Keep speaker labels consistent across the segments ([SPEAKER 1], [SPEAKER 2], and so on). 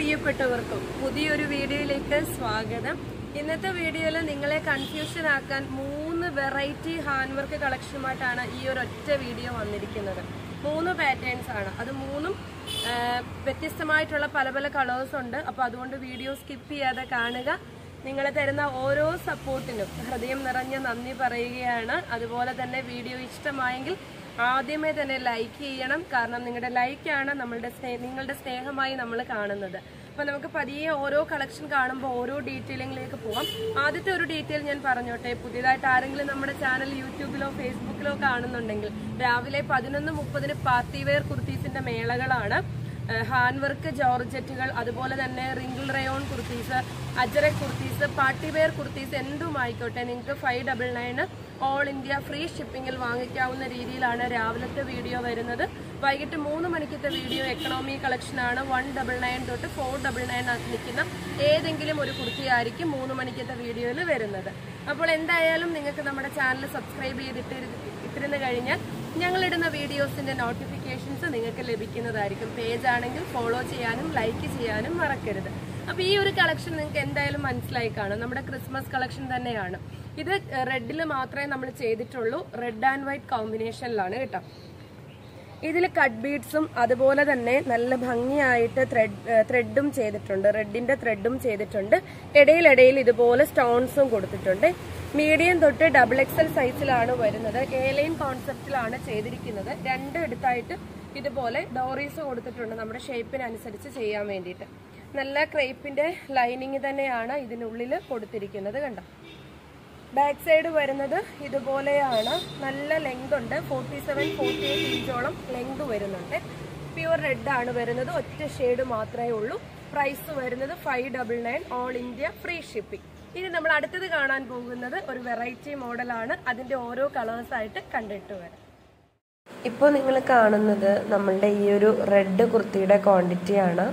[SPEAKER 1] പ്രിയപ്പെട്ടവർക്കും പുതിയൊരു വീഡിയോയിലേക്ക് സ്വാഗതം ഇന്നത്തെ വീഡിയോയിൽ നിങ്ങളെ കൺഫ്യൂഷൻ ആക്കാൻ മൂന്ന് വെറൈറ്റി ഹാൻഡ് വർക്ക് കളക്ഷനുമായിട്ടാണ് ഈ ഒരു ഒറ്റ വീഡിയോ വന്നിരിക്കുന്നത് മൂന്ന് പാറ്റേൺസ് ആണ് അത് മൂന്നും ആ, വ്യത്യസ്തമായിട്ടുള്ള പല പല കളേഴ്സ് ഉണ്ട് അപ്പോൾ അതുകൊണ്ട് വീഡിയോ സ്കിപ്പ് ചെയ്യാതെ കാണുക നിങ്ങൾ തരുന്ന ഓരോ സപ്പോർട്ടിനും ഹൃദയം നിറഞ്ഞ നന്ദി പറയുകയാണ് അതുപോലെ തന്നെ വീഡിയോ ഇഷ്ടമായെങ്കിൽ ആദ്യമേ തന്നെ ലൈക്ക് ചെയ്യണം കാരണം നിങ്ങളുടെ ലൈക്കാണ് നമ്മളുടെ സ്നേ നിങ്ങളുടെ സ്നേഹമായി നമ്മൾ കാണുന്നത് അപ്പൊ നമുക്ക് പതിയെ ഓരോ കളക്ഷൻ കാണുമ്പോൾ ഓരോ ഡീറ്റെയിലിംഗിലേക്ക് പോവാം ആദ്യത്തെ ഒരു ഡീറ്റെയിൽ ഞാൻ പറഞ്ഞോട്ടെ പുതിയതായിട്ട് ആരെങ്കിലും നമ്മുടെ ചാനൽ യൂട്യൂബിലോ ഫേസ്ബുക്കിലോ കാണുന്നുണ്ടെങ്കിൽ രാവിലെ പതിനൊന്ന് മുപ്പതിന് പാർട്ടി വെയർ കുർത്തീസിന്റെ മേളകളാണ് ഹാൻഡ് വർക്ക് ജോർജറ്റുകൾ അതുപോലെ തന്നെ wrinkle rayon kurtis Ajrak kurtis party wear kurtis എന്തും ആയിക്കോട്ടെ നിങ്ങൾക്ക് five double nine all India free ഷിപ്പിംഗിൽ വാങ്ങിക്കാവുന്ന രീതിയിലാണ് രാവിലത്തെ വീഡിയോ വരുന്നത് വൈകിട്ട് മൂന്ന് മണിക്കത്തെ വീഡിയോ എക്കണോമി കളക്ഷനാണ് വൺ ഡബിൾ നയൻ തൊട്ട് ഫോർ ഡബിൾ നയൻ നിൽക്കുന്ന ഏതെങ്കിലും ഒരു കുർത്തിയായിരിക്കും മൂന്ന് മണിക്കത്തെ വീഡിയോയിൽ വരുന്നത് അപ്പോൾ എന്തായാലും നിങ്ങൾക്ക് നമ്മുടെ ചാനൽ സബ്സ്ക്രൈബ് ചെയ്തിട്ട് ഇട്ടിരുന്ന് കഴിഞ്ഞാൽ ഞങ്ങളിടുന്ന വീഡിയോസിന്റെ നോട്ടിഫിക്കേഷൻസ് നിങ്ങൾക്ക് ലഭിക്കുന്നതായിരിക്കും പേജ് ആണെങ്കിൽ ഫോളോ ചെയ്യാനും ലൈക്ക് ചെയ്യാനും മറക്കരുത് അപ്പൊ ഈ ഒരു കളക്ഷൻ നിങ്ങൾക്ക് എന്തായാലും മനസ്സിലായി കാണും നമ്മുടെ ക്രിസ്മസ് കളക്ഷൻ തന്നെയാണ് ഇത് റെഡിൽ മാത്രമേ നമ്മൾ ചെയ്തിട്ടുള്ളൂ റെഡ് ആൻഡ് വൈറ്റ് കോമ്പിനേഷനിലാണ് കേട്ടോ ഇതിൽ കട്ട് ബീഡ്സും അതുപോലെ തന്നെ നല്ല ഭംഗിയായിട്ട് ത്രെഡ് ത്രെഡും ചെയ്തിട്ടുണ്ട് റെഡിന്റെ ത്രെഡും ചെയ്തിട്ടുണ്ട് ഇടയിലിടയിൽ ഇതുപോലെ സ്റ്റോൺസും കൊടുത്തിട്ടുണ്ട് മീഡിയം തൊട്ട് ഡബിൾ എക്സൽ സൈസിലാണ് വരുന്നത് എ ലൈൻ കോൺസെപ്റ്റിലാണ് ചെയ്തിരിക്കുന്നത് രണ്ട് എടുത്തായിട്ട് ഇതുപോലെ ഡോറീസ് കൊടുത്തിട്ടുണ്ട് നമ്മുടെ ഷേപ്പിനനുസരിച്ച് ചെയ്യാൻ വേണ്ടിയിട്ട് നല്ല ക്രേപ്പിന്റെ ലൈനിങ് തന്നെയാണ് ഇതിനുള്ളിൽ കൊടുത്തിരിക്കുന്നത് കണ്ടോ ബാക്ക് സൈഡ് വരുന്നത് ഇതുപോലെയാണ് നല്ല ലെങ്ത് ഉണ്ട് ഫോർട്ടി സെവൻ ഫോർട്ടി എയ്റ്റ് ഇഞ്ചോളം ലെങ്ത് വരുന്നുണ്ട് പ്യുവർ റെഡ് ആണ് വരുന്നത് ഒറ്റ ഷെയ്ഡ് മാത്രമേ ഉള്ളൂ പ്രൈസ് വരുന്നത് five double nine all India free shipping ഇനി നമ്മൾ അടുത്തത് കാണാൻ പോകുന്നത് ഒരു വെറൈറ്റി മോഡലാണ് അതിന്റെ ഓരോ കളേഴ്സ് ആയിട്ട് കണ്ടിട്ട് വരാം
[SPEAKER 2] ഇപ്പോൾ നിങ്ങൾ കാണുന്നത് നമ്മളുടെ ഈ ഒരു റെഡ് കുർത്തിയുടെ ക്വാണ്ടിറ്റിയാണ്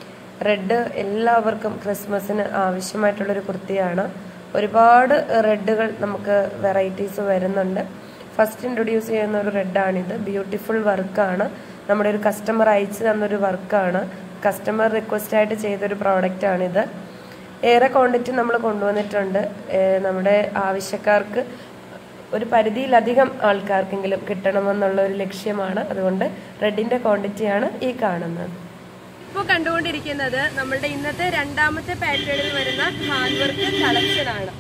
[SPEAKER 2] റെഡ് എല്ലാവർക്കും ക്രിസ്മസിന് ആവശ്യമായിട്ടുള്ളൊരു കുർത്തിയാണ് ഒരുപാട് റെഡുകൾ നമുക്ക് വെറൈറ്റീസ് വരുന്നുണ്ട് ഫസ്റ്റ് ഇൻട്രൊഡ്യൂസ് ചെയ്യുന്ന ഒരു റെഡാണിത് ബ്യൂട്ടിഫുൾ വർക്കാണ് നമ്മുടെ ഒരു കസ്റ്റമർ അയച്ചു തന്നൊരു വർക്കാണ് കസ്റ്റമർ റിക്വസ്റ്റ് ആയിട്ട് ചെയ്തൊരു പ്രോഡക്റ്റാണിത് ഏറെ ക്വാണ്ടിറ്റി നമ്മൾ കൊണ്ടുവന്നിട്ടുണ്ട് ഏഹ് നമ്മുടെ ആവശ്യക്കാർക്ക് ഒരു പരിധിയിലധികം ആൾക്കാർക്കെങ്കിലും കിട്ടണമെന്നുള്ള ഒരു ലക്ഷ്യമാണ് അതുകൊണ്ട് റെഡിന്റെ ക്വാണ്ടിറ്റിയാണ് ഈ കാണുന്നത്
[SPEAKER 1] ഇപ്പോൾ കണ്ടുകൊണ്ടിരിക്കുന്നത് നമ്മളുടെ ഇന്നത്തെ രണ്ടാമത്തെ പാറ്റേണിൽ വരുന്ന ഹാൻഡ് വർക്ക് കളക്ഷൻ ആണ്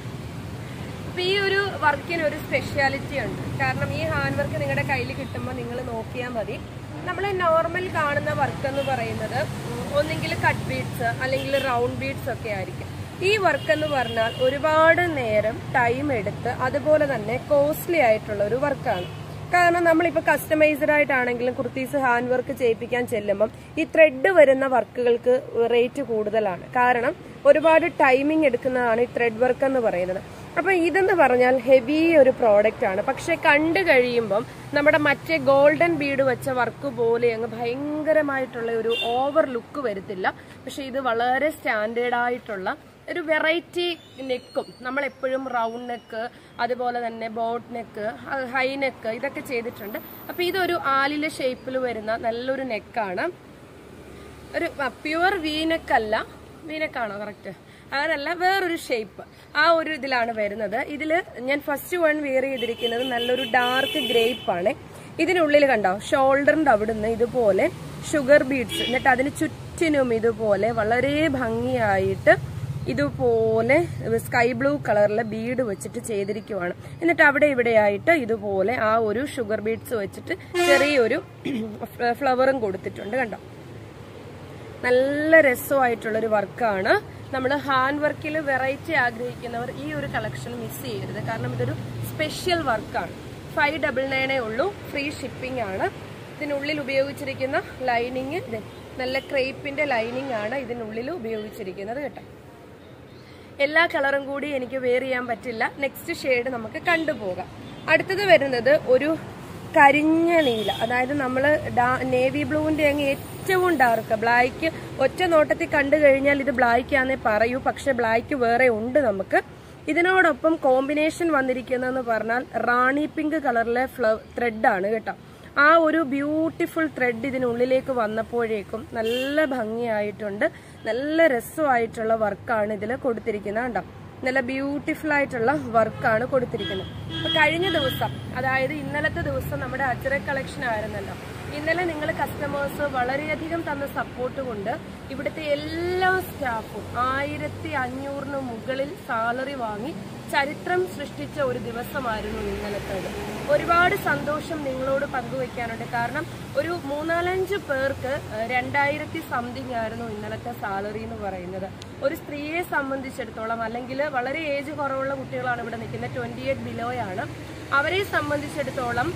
[SPEAKER 1] അപ്പൊ ഈ ഒരു വർക്കിന് ഒരു സ്പെഷ്യാലിറ്റി ഉണ്ട് കാരണം ഈ ഹാൻഡ് വർക്ക് നിങ്ങളുടെ കയ്യിൽ കിട്ടുമ്പോൾ നിങ്ങൾ നോക്കിയാൽ മതി നമ്മൾ നോർമൽ കാണുന്ന വർക്ക് എന്ന് പറയുന്നത് ഉം, ഒന്നെങ്കിൽ കട്ട് ബീഡ്സ് അല്ലെങ്കിൽ റൗണ്ട് ബീഡ്സ് ഒക്കെ ആയിരിക്കും ഈ വർക്ക് എന്ന് പറഞ്ഞാൽ ഒരുപാട് നേരം ടൈം എടുത്ത് അതുപോലെ തന്നെ കോസ്റ്റ്ലി ആയിട്ടുള്ള ഒരു വർക്കാണ് കാരണം നമ്മളിപ്പോൾ കസ്റ്റമൈസ്ഡ് ആയിട്ടാണെങ്കിലും കുർത്തീസ് ഹാൻഡ് വർക്ക് ചെയ്യിപ്പിക്കാൻ ചെല്ലുമ്പം ഈ ത്രെഡ് വരുന്ന വർക്കുകൾക്ക് റേറ്റ് കൂടുതലാണ് കാരണം ഒരുപാട് ടൈമിംഗ് എടുക്കുന്നതാണ് ഈ ത്രെഡ് വർക്ക് എന്ന് പറയുന്നത് അപ്പൊ ഇതെന്ന് പറഞ്ഞാൽ ഹെവി ഒരു പ്രോഡക്റ്റ് ആണ് പക്ഷെ കണ്ടു കഴിയുമ്പം നമ്മുടെ മറ്റേ ഗോൾഡൻ ബീഡ് വെച്ച വർക്ക് പോലെ അങ്ങ് ഭയങ്കരമായിട്ടുള്ള ഒരു ഓവർ ലുക്ക് വരത്തില്ല പക്ഷെ ഇത് വളരെ സ്റ്റാൻഡേർഡ് ആയിട്ടുള്ള ഒരു വെറൈറ്റി നെക്കും നമ്മൾ എപ്പോഴും റൗണ്ട് നെക്ക് അതുപോലെ തന്നെ ബോട്ട് നെക്ക് ഹൈ നെക്ക് ഇതൊക്കെ ചെയ്തിട്ടുണ്ട് അപ്പൊ ഇതൊരു ആലിലെ ഷേപ്പിൽ വരുന്ന നല്ലൊരു നെക്കാണ് ഒരു പ്യുവർ വീനക്ക് അല്ല വീനക്കാണോ കറക്റ്റ് അങ്ങനല്ല വേറൊരു ഷേപ്പ് ആ ഒരു ഇതിലാണ് വരുന്നത് ഇതിൽ ഞാൻ ഫസ്റ്റ് വൺ വിയർ ചെയ്തിരിക്കുന്നത് നല്ലൊരു ഡാർക്ക് ഗ്രേപ്പ് ആണ് ഇതിനുള്ളിൽ കണ്ടോ ഷോൾഡറിന്റെ അവിടുന്ന് ഇതുപോലെ ഷുഗർ ബീഡ്സ് എന്നിട്ട് അതിന് ചുറ്റിനും ഇതുപോലെ വളരെ ഭംഗിയായിട്ട് ഇതുപോലെ സ്കൈ ബ്ലൂ കളറിലെ ബീഡ് വെച്ചിട്ട് ചെയ്തിരിക്കുവാണ് എന്നിട്ട് അവിടെ ഇവിടെയായിട്ട് ഇതുപോലെ ആ ഒരു ഷുഗർ ബീഡ്സ് വെച്ചിട്ട് ചെറിയൊരു ഫ്ലവറും കൊടുത്തിട്ടുണ്ട് കണ്ടോ നല്ല രസമായിട്ടുള്ളൊരു വർക്കാണ് നമ്മൾ ഹാൻഡ് വർക്കിൽ വെറൈറ്റി ആഗ്രഹിക്കുന്നവർ ഈ ഒരു കളക്ഷൻ മിസ് ചെയ്യരുത് കാരണം ഇതൊരു സ്പെഷ്യൽ വർക്കാണ് ഫൈവ് ഡബിൾ നയനേ ഉള്ളൂ ഫ്രീ ഷിപ്പിംഗ് ആണ് ഇതിനുള്ളിൽ ഉപയോഗിച്ചിരിക്കുന്ന ലൈനിങ് നല്ല ക്രേപ്പിന്റെ ലൈനിങ് ആണ് ഇതിനുള്ളിൽ ഉപയോഗിച്ചിരിക്കുന്നത് കേട്ടോ എല്ലാ കളറും കൂടി എനിക്ക് വെയർ ചെയ്യാൻ പറ്റില്ല നെക്സ്റ്റ് ഷെയ്ഡ് നമുക്ക് കണ്ടുപോകാം അടുത്തത് വരുന്നത് ഒരു കരിഞ്ഞ നീല അതായത് നമ്മൾ നേവി ബ്ലൂവിന്റെ അങ്ങ് ഏറ്റവും ഡാർക്ക് ബ്ലാക്ക് ഒറ്റ നോട്ടത്തിൽ കണ്ടു കഴിഞ്ഞാൽ ഇത് ബ്ലാക്ക് ആണെന്നേ പറയൂ പക്ഷെ ബ്ലാക്ക് വേറെ ഉണ്ട് നമുക്ക് ഇതിനോടൊപ്പം കോമ്പിനേഷൻ വന്നിരിക്കുന്നതെന്ന് പറഞ്ഞാൽ റാണി പിങ്ക് കളറിലെ ഫ്ലവ് ത്രെഡാണ് കേട്ടോ ആ ഒരു ബ്യൂട്ടിഫുൾ ത്രെഡ് ഇതിനുള്ളിലേക്ക് വന്നപ്പോഴേക്കും നല്ല ഭംഗിയായിട്ടുണ്ട് നല്ല രസമായിട്ടുള്ള വർക്കാണ് ഇതിൽ കൊടുത്തിരിക്കുന്നത് കണ്ടോ നല്ല ബ്യൂട്ടിഫുൾ ആയിട്ടുള്ള വർക്കാണ് കൊടുത്തിരിക്കുന്നത് അപ്പൊ കഴിഞ്ഞ ദിവസം അതായത് ഇന്നലത്തെ ദിവസം നമ്മുടെ അച്ചറ കളക്ഷൻ ആയിരുന്നല്ലോ ഇന്നലെ നിങ്ങൾ കസ്റ്റമേഴ്സ് വളരെയധികം തന്ന സപ്പോർട്ട് കൊണ്ട് ഇവിടുത്തെ എല്ലാ സ്റ്റാഫും ആയിരത്തി അഞ്ഞൂറിന് മുകളിൽ സാലറി വാങ്ങി ചരിത്രം സൃഷ്ടിച്ച ഒരു ദിവസമായിരുന്നു ഇന്നലത്തേത് ഒരുപാട് സന്തോഷം നിങ്ങളോട് പങ്കുവെക്കാനുണ്ട് കാരണം ഒരു മൂന്നാലഞ്ച് പേർക്ക് ഏഹ്, രണ്ടായിരത്തി സംതിങ് ആയിരുന്നു ഇന്നലത്തെ സാലറി എന്ന് പറയുന്നത് ഒരു സ്ത്രീയെ സംബന്ധിച്ചിടത്തോളം അല്ലെങ്കിൽ വളരെ ഏജ് കുറവുള്ള കുട്ടികളാണ് ഇവിടെ നിൽക്കുന്നത് ട്വന്റി എയ്റ്റ് ബിലോയാണ് അവരെ സംബന്ധിച്ചിടത്തോളം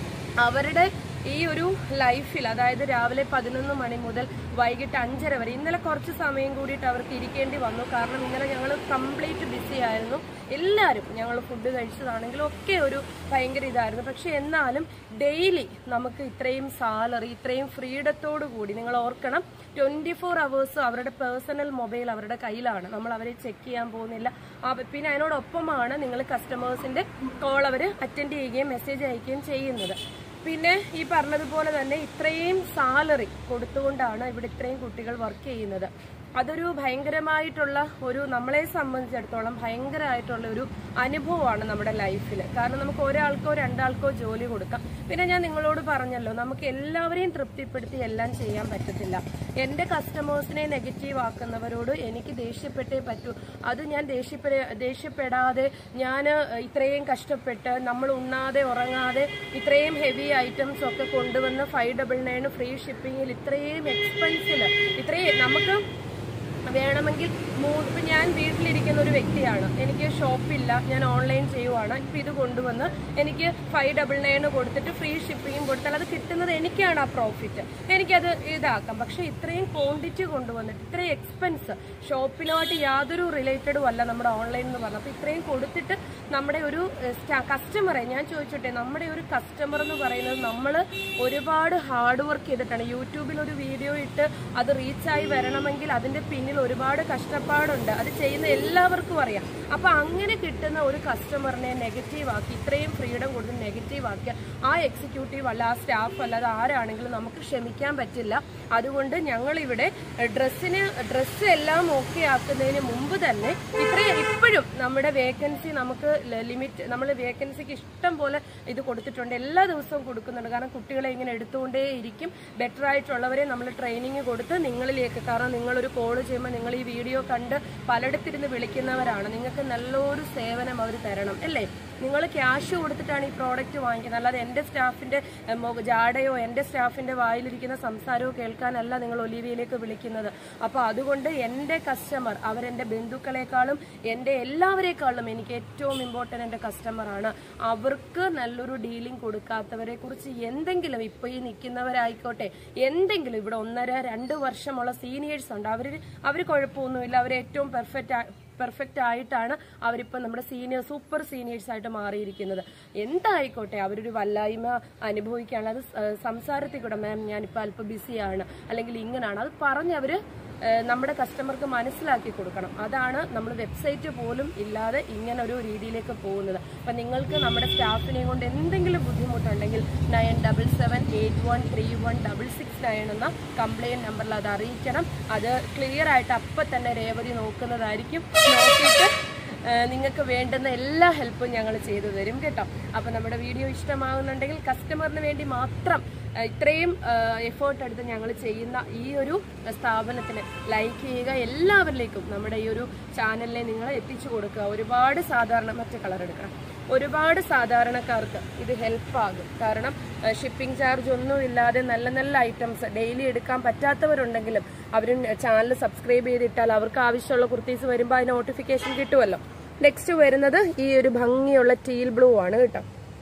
[SPEAKER 1] അവരുടെ ഈ ഒരു ലൈഫിൽ അതായത് രാവിലെ പതിനൊന്ന് മണി മുതൽ വൈകിട്ട് അഞ്ചര വരെ ഇന്നലെ കുറച്ച് സമയം കൂടിയിട്ട് അവർക്ക് ഇരിക്കേണ്ടി വന്നു കാരണം ഇന്നലെ ഞങ്ങൾ കംപ്ലീറ്റ് ബിസി ആയിരുന്നു എല്ലാവരും ഞങ്ങൾ ഫുഡ് കഴിച്ചതാണെങ്കിലും ഒക്കെ ഒരു ഭയങ്കര ഇതായിരുന്നു പക്ഷെ എന്നാലും ഡെയിലി നമുക്ക് ഇത്രയും സാലറി ഇത്രയും ഫ്രീഡത്തോടു കൂടി നിങ്ങൾ ഓർക്കണം ട്വന്റി ഫോർ അവേഴ്സ് അവരുടെ പേഴ്സണൽ മൊബൈൽ അവരുടെ കയ്യിലാണ് നമ്മൾ അവരെ ചെക്ക് ചെയ്യാൻ പോകുന്നില്ല അവ- പിന്നെ അതിനോടൊപ്പമാണ് നിങ്ങൾ കസ്റ്റമേഴ്സിന്റെ കോൾ അവർ അറ്റൻഡ് ചെയ്യുകയും മെസ്സേജ് അയക്കുകയും ചെയ്യുന്നത് പിന്നെ ഈ പറഞ്ഞതുപോലെ തന്നെ ഇത്രയും സാലറി കൊടുത്തുകൊണ്ടാണ് ഇവിടെ ഇത്രയും കുട്ടികൾ വർക്ക് ചെയ്യുന്നത് അതൊരു ഭയങ്കരമായിട്ടുള്ള ഒരു നമ്മളെ സംബന്ധിച്ചിടത്തോളം ഭയങ്കരമായിട്ടുള്ള ഒരു അനുഭവമാണ് നമ്മുടെ ലൈഫിൽ കാരണം നമുക്ക് ഒരാൾക്കോ രണ്ടാൾക്കോ ജോലി കൊടുക്കാം പിന്നെ ഞാൻ നിങ്ങളോട് പറഞ്ഞല്ലോ നമുക്ക് എല്ലാവരെയും തൃപ്തിപ്പെടുത്തി എല്ലാം ചെയ്യാൻ പറ്റത്തില്ല എന്റെ കസ്റ്റമേഴ്സിനെ നെഗറ്റീവ് ആക്കുന്നവരോട് എനിക്ക് ദേഷ്യപ്പെട്ടേ പറ്റൂ അത് ഞാൻ ദേഷ്യപ്പെട ദേഷ്യപ്പെടാതെ ഞാൻ ഇത്രയും കഷ്ടപ്പെട്ട് നമ്മൾ ഉണ്ണാതെ ഉറങ്ങാതെ ഇത്രയും ഹെവി ഐറ്റംസ് ഒക്കെ കൊണ്ടുവന്ന് ഫൈവ് ഡബിൾ നയൻ ഫ്രീ ഷിപ്പിങ്ങിൽ ഇത്രയും എക്സ്പെൻസിൽ ഇത്രയും നമുക്ക് വേണമെങ്കിൽ മൂ- ഇപ്പൊ ഞാൻ വീട്ടിലിരിക്കുന്ന ഒരു വ്യക്തിയാണ് എനിക്ക് ഷോപ്പില്ല ഞാൻ ഓൺലൈൻ ചെയ്യുവാണ് ഇപ്പൊ ഇത് കൊണ്ടുവന്ന് എനിക്ക് ഫൈവ് ഡബിൾ നയൻ കൊടുത്തിട്ട് ഫ്രീ ഷിപ്പിങ്ങും കൊടുത്താൽ അത് കിട്ടുന്നത് എനിക്കാണ് ആ പ്രോഫിറ്റ് എനിക്കത് ഇതാക്കാം പക്ഷെ ഇത്രയും ക്വാണ്ടിറ്റി കൊണ്ടുവന്നിട്ട് ഇത്രയും എക്സ്പെൻസ് ഷോപ്പിനുമായിട്ട് യാതൊരു റിലേറ്റഡും അല്ല നമ്മുടെ ഓൺലൈൻ എന്ന് പറഞ്ഞത് അപ്പൊ ഇത്രയും കൊടുത്തിട്ട് നമ്മുടെ ഒരു കസ്റ്റമറെ ഞാൻ ചോദിച്ചോട്ടെ നമ്മുടെ ഒരു കസ്റ്റമർ എന്ന് പറയുന്നത് നമ്മൾ ഒരുപാട് ഹാർഡ് വർക്ക് ചെയ്തിട്ടാണ് യൂട്യൂബിൽ ഒരു വീഡിയോ ഇട്ട് അത് റീച്ചായി വരണമെങ്കിൽ അതിന്റെ പിന്നിൽ ഒരുപാട് കഷ്ടപ്പാടുണ്ട് അത് ചെയ്യുന്ന എല്ലാവർക്കും അറിയാം അപ്പൊ അങ്ങനെ കിട്ടുന്ന ഒരു കസ്റ്റമറിനെ നെഗറ്റീവ് ആക്കി ഇത്രയും ഫ്രീഡം കൊടുത്ത് നെഗറ്റീവ് ആക്കിയ ആ എക്സിക്യൂട്ടീവ് അല്ല ആ സ്റ്റാഫ് അല്ല അത് ആരാണെങ്കിലും നമുക്ക് ക്ഷമിക്കാൻ പറ്റില്ല അതുകൊണ്ട് ഞങ്ങൾ ഇവിടെ ഡ്രസ്സിന് ഡ്രസ്സ് എല്ലാം ഓക്കെ ആക്കുന്നതിന് മുമ്പ് തന്നെ ഇത്രയും ഇപ്പോഴും നമ്മുടെ വേക്കൻസി നമുക്ക് ലിമിറ്റ് നമ്മൾ വേക്കൻസിക്ക് ഇഷ്ടം പോലെ ഇത് കൊടുത്തിട്ടുണ്ട് എല്ലാ ദിവസവും കൊടുക്കുന്നുണ്ട് കാരണം കുട്ടികളെ ഇങ്ങനെ എടുത്തുകൊണ്ടേ ഇരിക്കും ബെറ്റർ ആയിട്ടുള്ളവരെ നമ്മൾ ട്രെയിനിങ് കൊടുത്ത് നിങ്ങളിലേക്ക് കാരണം നിങ്ങളൊരു കോൾ ചെയ്യുമ്പോൾ നിങ്ങൾ ഈ വീഡിയോ കണ്ട് പലയിടത്തിരുന്ന് വിളിക്കുന്നവരാണ് നിങ്ങൾക്ക് നല്ലൊരു സേവനം അവർ തരണം അല്ലേ നിങ്ങൾ ക്യാഷ് കൊടുത്തിട്ടാണ് ഈ പ്രോഡക്റ്റ് വാങ്ങിക്കുന്നത് അല്ലാതെ എൻ്റെ സ്റ്റാഫിന്റെ എ, മൊ- ജാടയോ എൻ്റെ സ്റ്റാഫിന്റെ വായിലിരിക്കുന്ന സംസാരമോ കേൾക്കാനല്ല നിങ്ങൾ ഒലിവിയയിലേക്ക് വിളിക്കുന്നത് അപ്പോൾ അതുകൊണ്ട് എൻ്റെ കസ്റ്റമർ അവരെൻ്റെ ബന്ധുക്കളെക്കാളും എൻ്റെ എല്ലാവരെക്കാളും എനിക്ക് ഏറ്റവും ഇമ്പോർട്ടൻ്റ് എൻ്റെ കസ്റ്റമറാണ് അവർക്ക് നല്ലൊരു ഡീലിംഗ് കൊടുക്കാത്തവരെ കുറിച്ച് എന്തെങ്കിലും ഇപ്പോൾ ഈ നിൽക്കുന്നവരായിക്കോട്ടെ എന്തെങ്കിലും ഇവിടെ ഒന്നര രണ്ട് വർഷമുള്ള സീനിയേഴ്സ് ഉണ്ട് അവർ അവർ കുഴപ്പമൊന്നുമില്ല അവർ ഏറ്റവും പെർഫെക്റ്റ് പെർഫെക്റ്റ് ആയിട്ടാണ് അവരിപ്പോൾ നമ്മുടെ സീനിയർ സൂപ്പർ സീനിയേഴ്സ് ആയിട്ട് മാറിയിരിക്കുന്നത് എന്തായിക്കോട്ടെ അവരൊരു വല്ലായ്മ അനുഭവിക്കുകയാണ് അത് സ- സംസാരത്തിൽ കൂടെ മാം ഞാനിപ്പോൾ അല്പം ബിസിയാണ് അല്ലെങ്കിൽ ഇങ്ങനെയാണ് അത് പറഞ്ഞവര് ഏഹ് നമ്മുടെ കസ്റ്റമർക്ക് മനസ്സിലാക്കി കൊടുക്കണം അതാണ് നമ്മൾ വെബ്സൈറ്റ് പോലും ഇല്ലാതെ ഇങ്ങനെ ഒരു രീതിയിലേക്ക് പോകുന്നത് അപ്പം നിങ്ങൾക്ക് നമ്മുടെ സ്റ്റാഫിനെ കൊണ്ട് എന്തെങ്കിലും ബുദ്ധിമുട്ടുണ്ടെങ്കിൽ nine double seven eight one three one double six nine എന്ന കംപ്ലയിൻറ്റ് നമ്പറിൽ അത് അറിയിക്കണം അത് ക്ലിയർ ആയിട്ട് അപ്പം തന്നെ രേവതി നോക്കുന്നതായിരിക്കും നോക്കിയിട്ട് നിങ്ങൾക്ക് വേണ്ടുന്ന എല്ലാ ഹെൽപ്പും ഞങ്ങൾ ചെയ്തു തരും കേട്ടോ അപ്പോൾ നമ്മുടെ വീഡിയോ ഇഷ്ടമാകുന്നുണ്ടെങ്കിൽ കസ്റ്റമറിന് വേണ്ടി മാത്രം ആ, ഇത്രയും എഫേർട്ട് എടുത്ത് ഞങ്ങൾ ചെയ്യുന്ന ഈ ഒരു സ്ഥാപനത്തിന് ലൈക്ക് ചെയ്യുക എല്ലാവരിലേക്കും നമ്മുടെ ഈ ഒരു ചാനലിനെ നിങ്ങൾ എത്തിച്ചു കൊടുക്കുക ഒരുപാട് സാധാരണ മറ്റു കളർ എടുക്കണം ഒരുപാട് സാധാരണക്കാർക്ക് ഇത് ഹെൽപ്പാകും കാരണം ഷിപ്പിംഗ് ചാർജ് ഒന്നും ഇല്ലാതെ നല്ല നല്ല ഐറ്റംസ് ഡെയിലി എടുക്കാൻ പറ്റാത്തവരുണ്ടെങ്കിലും അവർ ചാനൽ സബ്സ്ക്രൈബ് ചെയ്തിട്ടാൽ അവർക്ക് ആവശ്യമുള്ള കുർത്തീസ് വരുമ്പോൾ അതിന് നോട്ടിഫിക്കേഷൻ കിട്ടുമല്ലോ നെക്സ്റ്റ് വരുന്നത് ഈ ഒരു ഭംഗിയുള്ള ടീൽ ബ്ലൂ ആണ് കേട്ടോ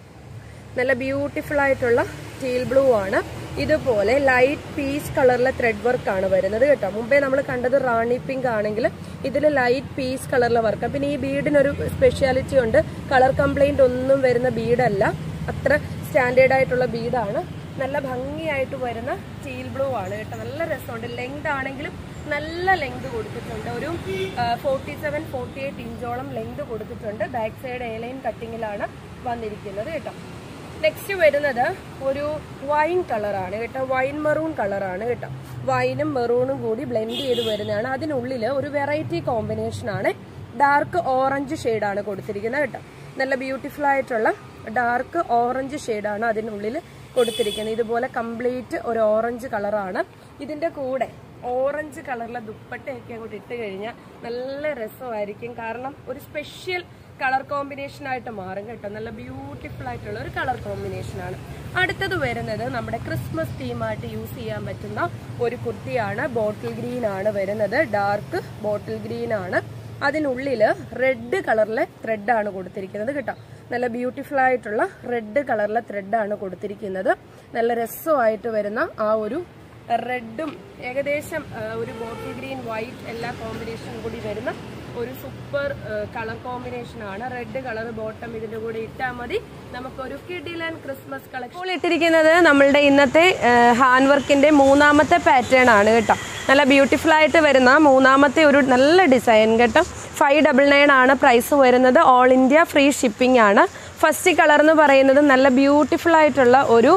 [SPEAKER 1] നല്ല ബ്യൂട്ടിഫുൾ ആയിട്ടുള്ള ടീൽ ബ്ലൂ ആണ് ഇതുപോലെ ലൈറ്റ് പീച്ച് കളറിലെ ത്രെഡ് വർക്ക് ആണ് വരുന്നത് കേട്ടോ മുമ്പേ നമ്മൾ കണ്ടത് റാണി പിങ്ക് ആണെങ്കിൽ ഇതിൽ ലൈറ്റ് പീച്ച് കളറിലെ വർക്ക് പിന്നെ ഈ ബീഡിനൊരു സ്പെഷ്യാലിറ്റി ഉണ്ട് കളർ കംപ്ലൈന്റ് ഒന്നും വരുന്ന ബീഡല്ല അത്ര സ്റ്റാൻഡേർഡ് ആയിട്ടുള്ള ബീഡാണ് നല്ല ഭംഗിയായിട്ട് വരുന്ന ടീൽ ബ്ലൂ ആണ് കേട്ടോ നല്ല രസമുണ്ട് ലെങ്ത് ആണെങ്കിലും നല്ല ലെങ്ത് കൊടുത്തിട്ടുണ്ട് ഒരു ഫോർട്ടി സെവൻ ഫോർട്ടി എയ്റ്റ് ഇഞ്ചോളം ലെങ്ത് കൊടുത്തിട്ടുണ്ട് ബാക്ക് സൈഡ് എയർലൈൻ കട്ടിങ്ങിലാണ് വന്നിരിക്കുന്നത് കേട്ടോ നെക്സ്റ്റ് വരുന്നത് ഒരു വൈൻ കളറാണ് കേട്ടോ വൈൻ മെറൂൺ കളറാണ് കേട്ടോ വൈനും മെറൂണും കൂടി ബ്ലെൻഡ് ചെയ്ത് വരുന്നതാണ് അതിനുള്ളിൽ ഒരു വെറൈറ്റി കോമ്പിനേഷൻ ആണ് ഡാർക്ക് ഓറഞ്ച് ഷെയ്ഡാണ് കൊടുത്തിരിക്കുന്നത് കേട്ടോ നല്ല ബ്യൂട്ടിഫുൾ ആയിട്ടുള്ള ഡാർക്ക് ഓറഞ്ച് ഷെയ്ഡാണ് അതിനുള്ളിൽ കൊടുത്തിരിക്കുന്നത് ഇതുപോലെ കംപ്ലീറ്റ് ഒരു ഓറഞ്ച് കളറാണ് ഇതിന്റെ കൂടെ ഓറഞ്ച് കളറിലെ ദുപ്പട്ടയൊക്കെ അങ്ങോട്ട് ഇട്ട് കഴിഞ്ഞാൽ നല്ല രസമായിരിക്കും കാരണം ഒരു സ്പെഷ്യൽ കളർ കോമ്പിനേഷൻ ആയിട്ട് മാറും കേട്ടോ നല്ല ബ്യൂട്ടിഫുൾ ആയിട്ടുള്ള ഒരു കളർ കോമ്പിനേഷൻ ആണ് അടുത്തത് വരുന്നത് നമ്മുടെ ക്രിസ്മസ് തീമായിട്ട് യൂസ് ചെയ്യാൻ പറ്റുന്ന ഒരു കുർത്തിയാണ് ബോട്ടിൽ ഗ്രീൻ ആണ് വരുന്നത് ഡാർക്ക് ബോട്ടിൽ ഗ്രീൻ ആണ് അതിനുള്ളില് റെഡ് കളറിലെ ത്രെഡാണ് കൊടുത്തിരിക്കുന്നത് കേട്ടോ നല്ല ബ്യൂട്ടിഫുൾ ആയിട്ടുള്ള റെഡ് കളറിലെ ത്രെഡാണ് കൊടുത്തിരിക്കുന്നത് നല്ല രസമായിട്ട് വരുന്ന ആ ഒരു റെഡും ഏകദേശം ആ, ഒരു ബോട്ടിൽ ഗ്രീൻ വൈറ്റ് എല്ലാ കോമ്പിനേഷനും കൂടി വരുന്ന ഒരു സൂപ്പർ കളർ കോമ്പിനേഷൻ ആണ് റെഡ് കളർ ബോട്ടം ഇതിന്റെ കൂടെ ഇട്ടാൽ മതി നമുക്കൊരു കിഡിലൻ ക്രിസ്മസ് കളക്ഷൻ ഇപ്പോൾ ഇട്ടിരിക്കുന്നത് നമ്മളുടെ ഇന്നത്തെ ഹാൻഡ് വർക്കിന്റെ മൂന്നാമത്തെ പാറ്റേൺ ആണ് കേട്ടോ നല്ല ബ്യൂട്ടിഫുൾ ആയിട്ട് വരുന്ന മൂന്നാമത്തെ ഒരു നല്ല ഡിസൈൻ കേട്ടോ ഫൈവ് ഡബിൾ നയൻ ആണ് പ്രൈസ് വരുന്നത് ഓൾ ഇന്ത്യ ഫ്രീ ഷിപ്പിംഗ് ആണ് ഫസ്റ്റ് കളർ എന്ന് പറയുന്നത് നല്ല ബ്യൂട്ടിഫുൾ ആയിട്ടുള്ള ഒരു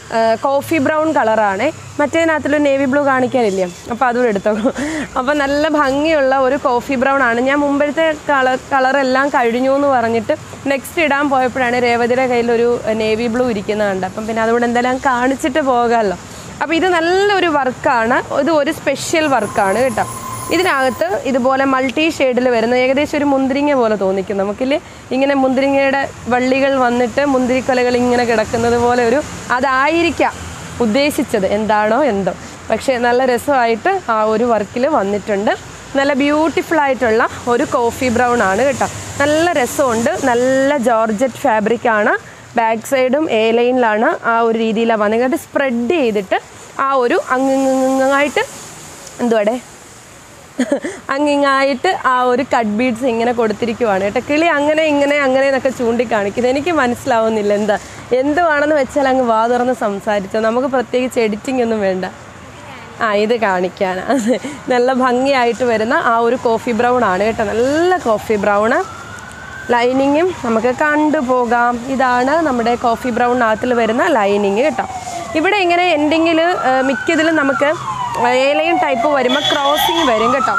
[SPEAKER 1] കോഫി ബ്രൗൺ കളറാണ് മറ്റേതിനകത്തൊരു നേവി ബ്ലൂ കാണിക്കാനില്ലേ അപ്പോൾ അതും എടുത്തോ അപ്പോൾ നല്ല ഭംഗിയുള്ള ഒരു കോഫി ബ്രൗൺ ആണ് ഞാൻ മുമ്പത്തെ കളർ കളറെല്ലാം കഴിഞ്ഞു എന്ന് പറഞ്ഞിട്ട് നെക്സ്റ്റ് ഇടാൻ പോയപ്പോഴാണ് രേവതിയുടെ കയ്യിൽ ഒരു നേവി ബ്ലൂ ഇരിക്കുന്നത് കണ്ടത് അപ്പം പിന്നെ അതുകൊണ്ട് എന്തായാലും കാണിച്ചിട്ട് പോകാമല്ലോ അപ്പോൾ ഇത് നല്ലൊരു വർക്കാണ് ഇത് ഒരു സ്പെഷ്യൽ വർക്കാണ് കേട്ടോ ഇതിനകത്ത് ഇതുപോലെ മൾട്ടി ഷെയ്ഡിൽ വരുന്ന ഏകദേശം ഒരു മുന്തിരിങ്ങ പോലെ തോന്നിക്കും നമുക്കില്ലേ ഇങ്ങനെ മുന്തിരിങ്ങയുടെ വള്ളികൾ വന്നിട്ട് മുന്തിരിക്കൊലകൾ ഇങ്ങനെ കിടക്കുന്നത് പോലെ ഒരു അതായിരിക്കാം ഉദ്ദേശിച്ചത് എന്താണോ എന്തോ പക്ഷേ നല്ല രസമായിട്ട് ആ ഒരു വർക്കിൽ വന്നിട്ടുണ്ട് നല്ല ബ്യൂട്ടിഫുൾ ആയിട്ടുള്ള ഒരു കോഫി ബ്രൗൺ ആണ് കേട്ടോ നല്ല രസമുണ്ട് നല്ല ജോർജറ്റ് ഫാബ്രിക് ആണ് ബാക്ക് സൈഡും എ ലൈനിലാണ് ആ ഒരു രീതിയിലാണ് വന്നിട്ട് സ്പ്രെഡ് ചെയ്തിട്ട് ആ ഒരു അങ്ങായിട്ട് എന്തുവാടെ അങ്ങിങ്ങായിട്ട് ആ ഒരു കട്ട് ബീഡ്സ് ഇങ്ങനെ കൊടുത്തിരിക്കുവാണ് കേട്ടോ കിളി അങ്ങനെ ഇങ്ങനെ അങ്ങനെ എന്നൊക്കെ ചൂണ്ടിക്കാണിക്കുന്നത് എനിക്ക് മനസ്സിലാവുന്നില്ല എന്താ എന്തുവാണെന്ന് വെച്ചാൽ അങ്ങ് വാ തുറന്ന് സംസാരിച്ചോ നമുക്ക് പ്രത്യേകിച്ച് എഡിറ്റിംഗ് ഒന്നും വേണ്ട ആ ഇത് കാണിക്കാനാണ് നല്ല ഭംഗിയായിട്ട് വരുന്ന ആ ഒരു കോഫി ബ്രൗൺ ആണ് കേട്ടോ നല്ല കോഫി ബ്രൗണ് ലൈനിങ്ങും നമുക്ക് കണ്ടുപോകാം ഇതാണ് നമ്മുടെ കോഫി ബ്രൗണിനകത്തിൽ വരുന്ന ലൈനിങ് കേട്ടോ ഇവിടെ ഇങ്ങനെ എൻഡിങ്ങിൽ മിക്കതിലും നമുക്ക് ഏലയും ടൈപ്പ് വരുമ്പോൾ ക്രോസിങ് വരും കേട്ടോ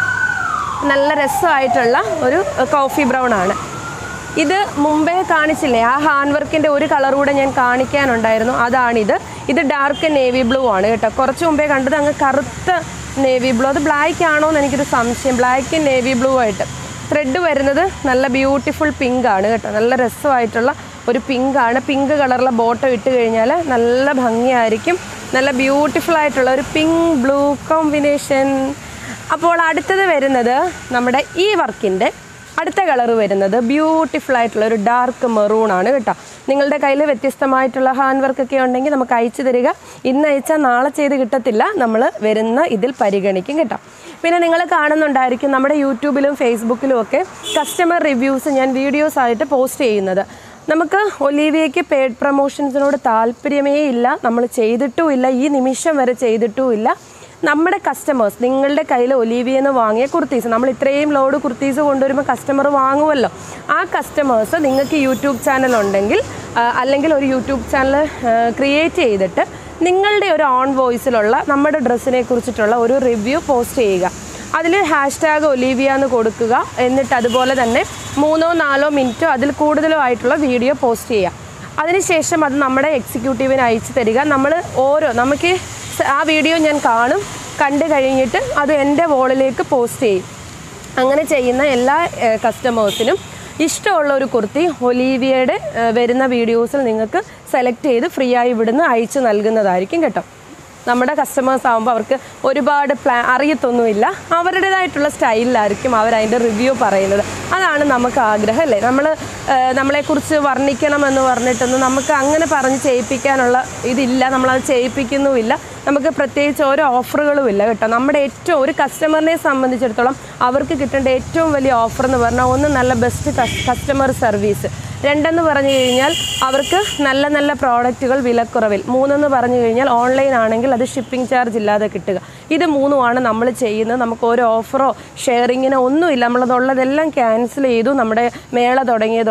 [SPEAKER 1] നല്ല രസമായിട്ടുള്ള ഒരു കോഫി ബ്രൗൺ ആണ് ഇത് മുമ്പേ കാണിച്ചില്ലേ ആ ഹാൻഡ് വർക്കിന്റെ ഒരു കളർ കൂടെ ഞാൻ കാണിക്കാനുണ്ടായിരുന്നു അതാണിത് ഇത് ഡാർക്ക് നേവി ബ്ലൂ ആണ് കേട്ടോ കുറച്ച് മുമ്പേ കണ്ടത് അങ്ങ് കറുത്ത നേവി ബ്ലൂ അത് ബ്ലാക്ക് ആണോ എന്ന് എനിക്കൊരു സംശയം ബ്ലാക്ക് നേവി ബ്ലൂ ആയിട്ട് ത്രെഡ് വരുന്നത് നല്ല ബ്യൂട്ടിഫുൾ പിങ്ക് ആണ് കേട്ടോ നല്ല രസമായിട്ടുള്ള ഒരു പിങ്ക് ആണ് പിങ്ക് കളറിലെ ബോട്ടം ഇട്ട് കഴിഞ്ഞാൽ നല്ല ഭംഗിയായിരിക്കും നല്ല ബ്യൂട്ടിഫുൾ ആയിട്ടുള്ള ഒരു പിങ്ക് ബ്ലൂ കോമ്പിനേഷൻ അപ്പോൾ അടുത്തത് വരുന്നത് നമ്മുടെ ഈ വർക്കിൻ്റെ അടുത്ത കളർ വരുന്നത് ബ്യൂട്ടിഫുൾ ആയിട്ടുള്ള ഒരു ഡാർക്ക് മെറൂൺ ആണ് കേട്ടോ നിങ്ങളുടെ കയ്യിൽ വ്യത്യസ്തമായിട്ടുള്ള ഹാൻഡ് വർക്ക് ഒക്കെ ഉണ്ടെങ്കിൽ നമുക്ക് അയച്ചു തരിക ഇന്ന് അയച്ചാൽ നാളെ ചെയ്ത് കിട്ടത്തില്ല നമ്മൾ വരുന്ന ഇതിൽ പരിഗണിക്കും കേട്ടോ പിന്നെ നിങ്ങൾ കാണുന്നുണ്ടായിരിക്കും നമ്മുടെ യൂട്യൂബിലും ഫേസ്ബുക്കിലും ഒക്കെ കസ്റ്റമർ റിവ്യൂസ് ഞാൻ വീഡിയോസ് ആയിട്ട് പോസ്റ്റ് ചെയ്യുന്നത് നമുക്ക് ഒലീവിയയ്ക്ക് പെയ്ഡ് പ്രൊമോഷൻസിനോട് താല്പര്യമേ ഇല്ല നമ്മൾ ചെയ്തിട്ടുമില്ല ഈ നിമിഷം വരെ ചെയ്തിട്ടുമില്ല നമ്മുടെ കസ്റ്റമേഴ്സ് നിങ്ങളുടെ കയ്യിൽ ഒലീവിയെന്ന് വാങ്ങിയ കുർത്തീസ് നമ്മൾ ഇത്രയും ലോഡ് കുർത്തീസ് കൊണ്ടുവരുമ്പോൾ കസ്റ്റമർ വാങ്ങുമല്ലോ ആ കസ്റ്റമേഴ്സ് നിങ്ങൾക്ക് യൂട്യൂബ് ചാനൽ ഉണ്ടെങ്കിൽ ആ, അല്ലെങ്കിൽ ഒരു യൂട്യൂബ് ചാനൽ ക്രിയേറ്റ് ചെയ്തിട്ട് നിങ്ങളുടെ ഒരു ഓൺ വോയിസിലുള്ള നമ്മുടെ ഡ്രസ്സിനെ കുറിച്ചിട്ടുള്ള ഒരു റിവ്യൂ പോസ്റ്റ് ചെയ്യുക അതിൽ ഹാഷ് ടാഗ് ഒലീവിയ എന്ന് കൊടുക്കുക എന്നിട്ട് അതുപോലെ തന്നെ മൂന്നോ നാലോ മിനിറ്റോ അതിൽ കൂടുതലോ ആയിട്ടുള്ള വീഡിയോ പോസ്റ്റ് ചെയ്യുക അതിനുശേഷം അത് നമ്മുടെ എക്സിക്യൂട്ടീവിന് അയച്ചു തരിക നമ്മൾ ഓരോ നമുക്ക് സ- ആ വീഡിയോ ഞാൻ കാണും കണ്ടു കഴിഞ്ഞിട്ട് അത് എൻ്റെ വോളിലേക്ക് പോസ്റ്റ് ചെയ്യും അങ്ങനെ ചെയ്യുന്ന എല്ലാ കസ്റ്റമേഴ്സിനും ഇഷ്ടമുള്ള ഒരു കുർത്തി ഒലീവിയയുടെ ഏഹ്, വരുന്ന വീഡിയോസിൽ നിങ്ങൾക്ക് സെലക്ട് ചെയ്ത് ഫ്രീ ആയി ഇവിടുന്ന് അയച്ചു നൽകുന്നതായിരിക്കും കേട്ടോ നമ്മുടെ കസ്റ്റമേഴ്സ് ആകുമ്പോൾ അവർക്ക് ഒരുപാട് പ്ലാ അറിയത്തൊന്നുമില്ല അവരുടേതായിട്ടുള്ള സ്റ്റൈലിലായിരിക്കും അവർ അതിൻ്റെ റിവ്യൂ പറയുന്നത് അതാണ് നമുക്ക് ആഗ്രഹം അല്ലേ നമ്മൾ നമ്മളെക്കുറിച്ച് വർണ്ണിക്കണമെന്ന് പറഞ്ഞിട്ടൊന്നും നമുക്ക് അങ്ങനെ പറഞ്ഞ് ചെയ്യിപ്പിക്കാനുള്ള ഇതില്ല നമ്മളത് ചെയ്യിപ്പിക്കുന്നുമില്ല നമുക്ക് പ്രത്യേകിച്ച് ഓരോ ഓഫറുകളും ഇല്ല കേട്ടോ നമ്മുടെ ഏറ്റവും ഒരു കസ്റ്റമറിനെ സംബന്ധിച്ചിടത്തോളം അവർക്ക് കിട്ടേണ്ട ഏറ്റവും വലിയ ഓഫർ എന്ന് പറഞ്ഞാൽ ഒന്ന് നല്ല ബെസ്റ്റ് കസ്റ്റമർ സർവീസ് രണ്ടെന്ന് പറഞ്ഞു കഴിഞ്ഞാൽ അവർക്ക് നല്ല നല്ല പ്രോഡക്റ്റുകൾ വിലക്കുറവിൽ മൂന്നെന്ന് പറഞ്ഞു കഴിഞ്ഞാൽ ഓൺലൈൻ ആണെങ്കിൽ അത് ഷിപ്പിംഗ് ചാർജ് ഇല്ലാതെ കിട്ടുക ഇത് മൂന്നുമാണ് നമ്മൾ ചെയ്യുന്നത് നമുക്ക് ഒരു ഓഫറോ ഷെയറിങ്ങിനോ ഒന്നുമില്ല നമ്മളതുള്ളതെല്ലാം ക്യാൻസൽ ചെയ്തു നമ്മുടെ മേള തുടങ്ങിയത്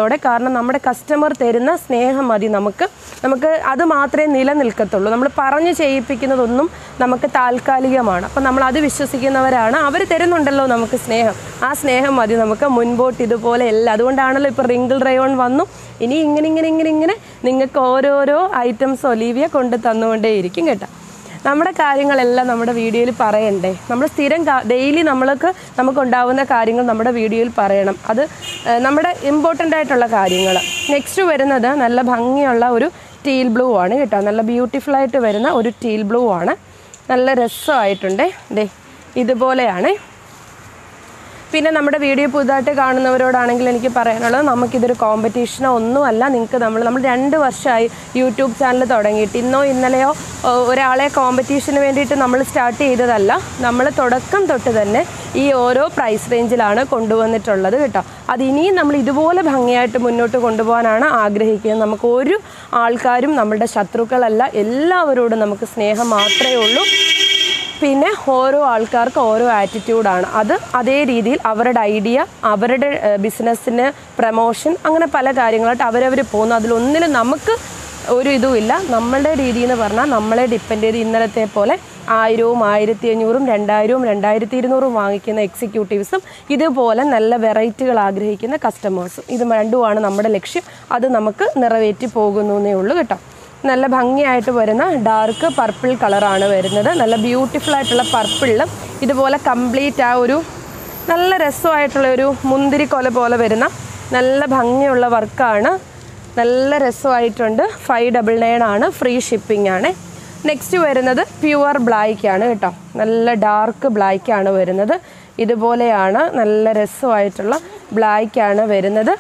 [SPEAKER 1] സ്നേഹത്തോടെ കാരണം നമ്മുടെ കസ്റ്റമർ തരുന്ന സ്നേഹം മതി നമുക്ക് നമുക്ക് അത് മാത്രമേ നിലനിൽക്കത്തുള്ളൂ നമ്മൾ പറഞ്ഞു ചെയ്യിപ്പിക്കുന്നതൊന്നും നമുക്ക് താൽക്കാലികമാണ് അപ്പം നമ്മൾ അത് വിശ്വസിക്കുന്നവരാണ് അവർ തരുന്നുണ്ടല്ലോ നമുക്ക് സ്നേഹം ആ സ്നേഹം മതി നമുക്ക് മുൻപോട്ട് ഇതുപോലെ എല്ലാം അതുകൊണ്ടാണല്ലോ ഇപ്പോൾ റിങ്കിൾ റയോൺ വന്നു ഇനി ഇങ്ങനെ ഇങ്ങനെ ഇങ്ങനെ ഇങ്ങനെ നിങ്ങൾക്ക് ഓരോരോ ഐറ്റംസ് ഒലീവിയ കൊണ്ട് തന്നുകൊണ്ടേയിരിക്കും കേട്ടോ നമ്മുടെ കാര്യങ്ങളെല്ലാം നമ്മുടെ വീഡിയോയിൽ പറയണ്ടേ നമ്മൾ സ്ഥിരം ഡെയിലി നമ്മൾക്ക് നമുക്കുണ്ടാവുന്ന കാര്യങ്ങൾ നമ്മുടെ വീഡിയോയിൽ പറയണം അത് ഏഹ്, നമ്മുടെ ഇമ്പോർട്ടൻ്റ് ആയിട്ടുള്ള കാര്യങ്ങൾ നെക്സ്റ്റ് വരുന്നത് നല്ല ഭംഗിയുള്ള ഒരു ടീൽ ബ്ലൂ ആണ് കേട്ടോ നല്ല ബ്യൂട്ടിഫുൾ ആയിട്ട് വരുന്ന ഒരു ടീൽ ബ്ലൂ ആണ് നല്ല രസമായിട്ടുണ്ട് ദേ ഇതുപോലെയാണ് പിന്നെ നമ്മുടെ വീഡിയോ പുതുതായിട്ട് കാണുന്നവരോടാണെങ്കിൽ എനിക്ക് പറയാനുള്ളത് നമുക്കിതൊരു കോമ്പറ്റീഷനോ ഒന്നുമല്ല നിങ്ങൾക്ക് നമ്മൾ നമ്മൾ രണ്ട് വർഷമായി യൂട്യൂബ് ചാനൽ തുടങ്ങിയിട്ട് ഇന്നോ ഇന്നലെയോ ഓ, ഒരാളെ കോമ്പറ്റീഷന് വേണ്ടിയിട്ട് നമ്മൾ സ്റ്റാർട്ട് ചെയ്തതല്ല നമ്മൾ തുടക്കം തൊട്ട് തന്നെ ഈ ഓരോ പ്രൈസ് റേഞ്ചിലാണ് കൊണ്ടുവന്നിട്ടുള്ളത് കേട്ടോ അത് ഇനിയും നമ്മൾ ഇതുപോലെ ഭംഗിയായിട്ട് മുന്നോട്ട് കൊണ്ടുപോകാനാണ് ആഗ്രഹിക്കുന്നത് നമുക്ക് ഒരു ആൾക്കാരും നമ്മളുടെ ശത്രുക്കളല്ല എല്ലാവരോടും നമുക്ക് സ്നേഹം മാത്രമേ ഉള്ളൂ പിന്നെ ഓരോ ആൾക്കാർക്ക് ഓരോ ആറ്റിറ്റ്യൂഡാണ് അത് അതേ രീതിയിൽ അവരുടെ ഐഡിയ അവരുടെ ബിസിനസ്സിന് പ്രമോഷൻ അങ്ങനെ പല കാര്യങ്ങളായിട്ട് അവരവർ പോകുന്നു അതിലൊന്നിലും നമുക്ക് ഒരു ഇതുമില്ല നമ്മളുടെ രീതി എന്ന് പറഞ്ഞാൽ നമ്മളെ ഡിപ്പെൻഡ് ചെയ്ത് ഇന്നലത്തെ പോലെ ആയിരവും ആയിരത്തി അഞ്ഞൂറും രണ്ടായിരവും രണ്ടായിരത്തി ഇരുന്നൂറും വാങ്ങിക്കുന്ന എക്സിക്യൂട്ടീവ്സും ഇതുപോലെ നല്ല വെറൈറ്റികൾ ആഗ്രഹിക്കുന്ന കസ്റ്റമേഴ്സും ഇത് രണ്ടുമാണ് നമ്മുടെ ലക്ഷ്യം അത് നമുക്ക് നിറവേറ്റി പോകുന്നു എന്നേ ഉള്ളൂ കേട്ടോ നല്ല ഭംഗിയായിട്ട് വരുന്ന ഡാർക്ക് പർപ്പിൾ കളറാണ് വരുന്നത് നല്ല ബ്യൂട്ടിഫുൾ ആയിട്ടുള്ള പർപ്പിളിലും ഇതുപോലെ കംപ്ലീറ്റ് ആ ഒരു നല്ല രസമായിട്ടുള്ള ഒരു മുന്തിരി കൊല പോലെ വരുന്ന നല്ല ഭംഗിയുള്ള വർക്കാണ് നല്ല രസമായിട്ടുണ്ട് ഫൈവ് ഡബിൾ നയൻ ആണ് ഫ്രീ ഷിപ്പിംഗ് ആണ് നെക്സ്റ്റ് വരുന്നത് പ്യുവർ ബ്ലാക്ക് ആണ് കേട്ടോ നല്ല ഡാർക്ക് ബ്ലാക്ക് ആണ് വരുന്നത് ഇതുപോലെയാണ് നല്ല രസമായിട്ടുള്ള ബ്ലാക്ക് ആണ് വരുന്നത്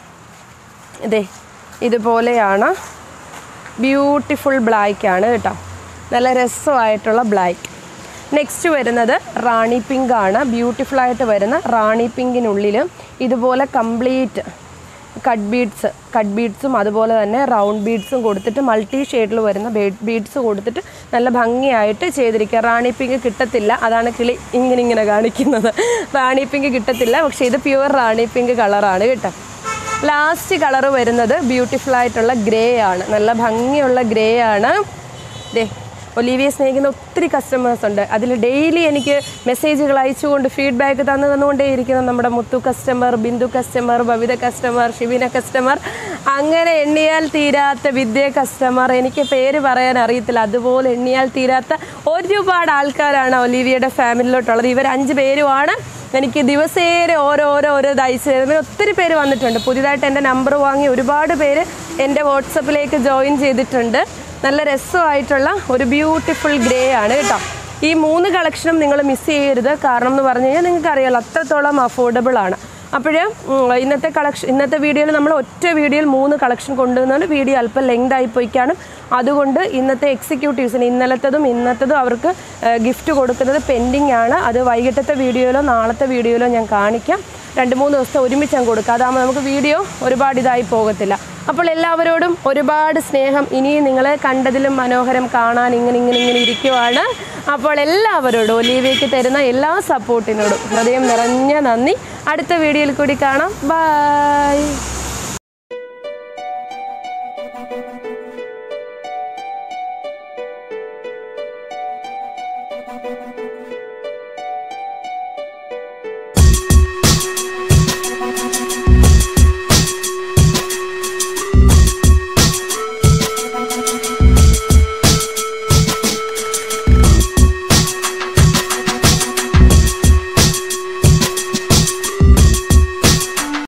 [SPEAKER 1] ഇതേ ഇതുപോലെയാണ് ബ്യൂട്ടിഫുൾ ബ്ലാക്ക് ആണ് കേട്ടോ നല്ല രസമായിട്ടുള്ള ബ്ലാക്ക് നെക്സ്റ്റ് വരുന്നത് റാണി പിങ്ക് ആണ് ബ്യൂട്ടിഫുൾ ആയിട്ട് വരുന്ന റാണി പിങ്കിനുള്ളിൽ ഇതുപോലെ കംപ്ലീറ്റ് കട്ട് ബീഡ്സ് കട്ട് ബീഡ്സും അതുപോലെ തന്നെ റൗണ്ട് ബീഡ്സും കൊടുത്തിട്ട് മൾട്ടി ഷെയ്ഡിൽ വരുന്ന ബീഡ്സ് കൊടുത്തിട്ട് നല്ല ഭംഗിയായിട്ട് ചെയ്തിരിക്കുക റാണി പിങ്ക് കിട്ടത്തില്ല അതാണ് കിളി ഇങ്ങനെ ഇങ്ങനെ കാണിക്കുന്നത് റാണി പിങ്ക് കിട്ടത്തില്ല പക്ഷേ ഇത് പ്യുവർ റാണി പിങ്ക് കളറാണ് കേട്ടോ ലാസ്റ്റ് കളർ വരുന്നത് ബ്യൂട്ടിഫുൾ ആയിട്ടുള്ള ഗ്രേ ആണ് നല്ല ഭംഗിയുള്ള ഗ്രേ ആണ് ദേ ഒലീവിയെ സ്നേഹിക്കുന്ന ഒത്തിരി കസ്റ്റമേഴ്സ് ഉണ്ട് അതിൽ ഡെയിലി എനിക്ക് മെസ്സേജുകൾ അയച്ചുകൊണ്ട് ഫീഡ്ബാക്ക് തന്നു തന്നുകൊണ്ടേയിരിക്കുന്ന നമ്മുടെ Muthu customer Bindu customer Bavitha customer Shibina customer അങ്ങനെ എണ്ണിയാൽ തീരാത്ത വിദ്യ കസ്റ്റമർ എനിക്ക് പേര് പറയാൻ അറിയത്തില്ല അതുപോലെ എണ്ണിയാൽ തീരാത്ത ഒരുപാട് ആൾക്കാരാണ് ഒലീവിയയുടെ ഫാമിലിയിലോട്ടുള്ളത് ഇവർ അഞ്ച് പേരുമാണ് എനിക്ക് ദിവസേന ഓരോരോ ഓരോ അയച്ചു തരുന്നത് ഒത്തിരി പേര് വന്നിട്ടുണ്ട് പുതിയതായിട്ട് എൻ്റെ നമ്പർ വാങ്ങി ഒരുപാട് പേര് എൻ്റെ വാട്സപ്പിലേക്ക് ജോയിൻ ചെയ്തിട്ടുണ്ട് നല്ല രസമായിട്ടുള്ള ഒരു ബ്യൂട്ടിഫുൾ ഗ്രേ ആണ് കേട്ടോ ഈ മൂന്ന് കളക്ഷനും നിങ്ങൾ മിസ് ചെയ്യരുത് കാരണം എന്ന് പറഞ്ഞു കഴിഞ്ഞാൽ നിങ്ങൾക്ക് അറിയാലോ അത്രത്തോളം അഫോർഡബിൾ ആണ് അപ്പോൾ ഇന്നത്തെ കളക്ഷൻ ഇന്നത്തെ വീഡിയോയിൽ നമ്മൾ ഒറ്റ വീഡിയോയിൽ മൂന്ന് കളക്ഷൻ കൊണ്ടുവന്നുകൊണ്ട് വീഡിയോ അല്പം ലെങ്ത് ആയി പോയിക്കാനും അതുകൊണ്ട് ഇന്നത്തെ എക്സിക്യൂട്ടീവ്സിന് ഇന്നലത്തതും ഇന്നത്തതും അവർക്ക് ഗിഫ്റ്റ് കൊടുക്കുന്നത് പെൻഡിങ് ആണ് അത് വൈകിട്ടത്തെ വീഡിയോയിലോ നാളത്തെ വീഡിയോയിലോ ഞാൻ കാണിക്കാം രണ്ട് മൂന്ന് ദിവസത്തെ ഒരുമിച്ച് ഞാൻ കൊടുക്കാം അതാകുമ്പോൾ നമുക്ക് വീഡിയോ ഒരുപാട് ഇതായി പോകത്തില്ല അപ്പോൾ എല്ലാവരോടും ഒരുപാട് സ്നേഹം ഇനിയും നിങ്ങളെ കണ്ടതിലും മനോഹരം കാണാൻ ഇങ്ങനെ ഇങ്ങനെ ഇങ്ങനെ ഇരിക്കുവാണ് അപ്പോൾ എല്ലാവരോടും ഒലീവയ്ക്ക് തരുന്ന എല്ലാ സപ്പോർട്ടിനോടും ഹൃദയം നിറഞ്ഞ നന്ദി അടുത്ത വീഡിയോയിൽ കൂടി കാണാം ബൈ
[SPEAKER 3] Thank you.